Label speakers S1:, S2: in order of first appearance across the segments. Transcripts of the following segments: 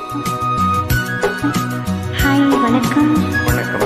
S1: hi வணக்கம்
S2: வணக்கம்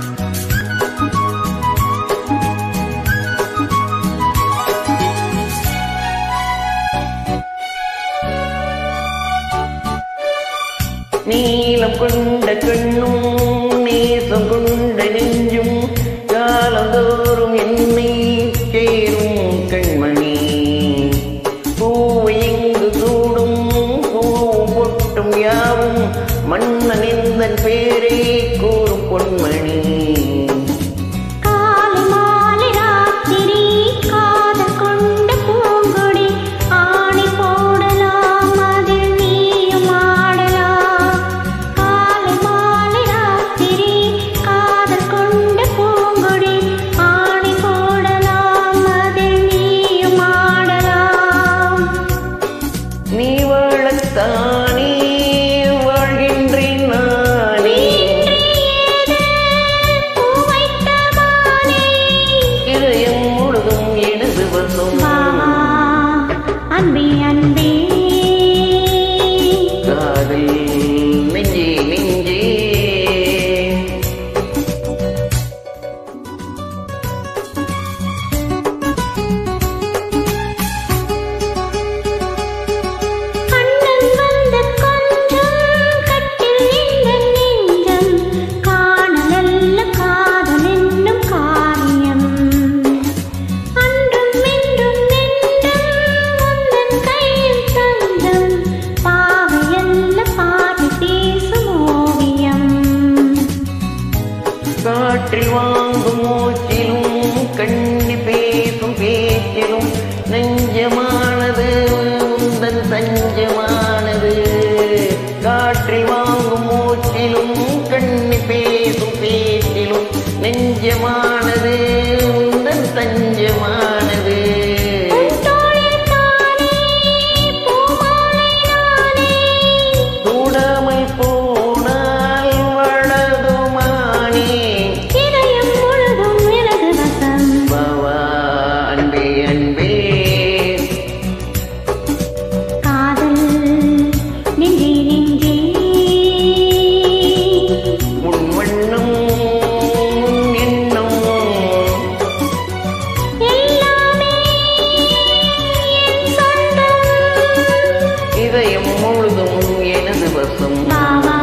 S2: நீலம் கொண்ட கண்ணும் நேசம் கொண்ட நெஞ்சும் காலந்தோறும் என்னை சேரும் கண்மணி பூவை இங்கு சூடும் பூவும் பொட்டும் யாவும் மன்னன் எந்தன் பேரை கூறும் பொன்மணி
S1: காலை மாலை ராத்திரி காதல் கொண்ட பூங்கொடி ஆணி போடலாம் அதில் நீயும் ஆடலாம் காலை மாலை ராத்திரி காதல் கொண்ட பூங்கொடி ஆணி போடலாம் அதில் நீயும் ஆடலாம்
S2: நீ வாழத்தானே வாழ்கின்றேன் நானே
S1: பூ வைத்த மாலை
S2: இதயம் முழுதும் எனது வசம்
S1: வா அன்பே அன்பே
S2: காதல் நெஞ்சே நெஞ்சே
S1: கண்ணன் வந்த கொஞ்சம் கட்டில் இந்த நெஞ்சம் காணலல்ல காதல் என்னும் காரியம் அன்றும் இன்றும் நெஞ்சம் உந்தன் கையில் தஞ்சம் பாவையல்ல பாடி பேசும் ஓவியம்
S2: காற்றில் வாங்கும் மூச்சிலும் கண்ணி பேசும் பேச்சிலும் நெஞ்சமானது உந்தன் தஞ்சமானது காற்றில் வாங்கும் மூச்சிலும் கண்ணி பேசும் பேச்சிலும் நெஞ்சமானது உந்தன் தஞ்சமானது
S1: தோளில் தானே பூமாலை நானே
S2: சூடாமல் போனால் வளருமானே
S1: இதயம் முழுதும் எனது வசம்
S2: பாவா அன்பே அன்பே
S1: காதல் நெஞ்சே நெஞ்சே
S2: உன் வண்ணம் உன் எண்ணம்
S1: எல்லாமே என் சொந்தம்
S2: இதயம் முழுதும் எனது வசம்
S1: வா வா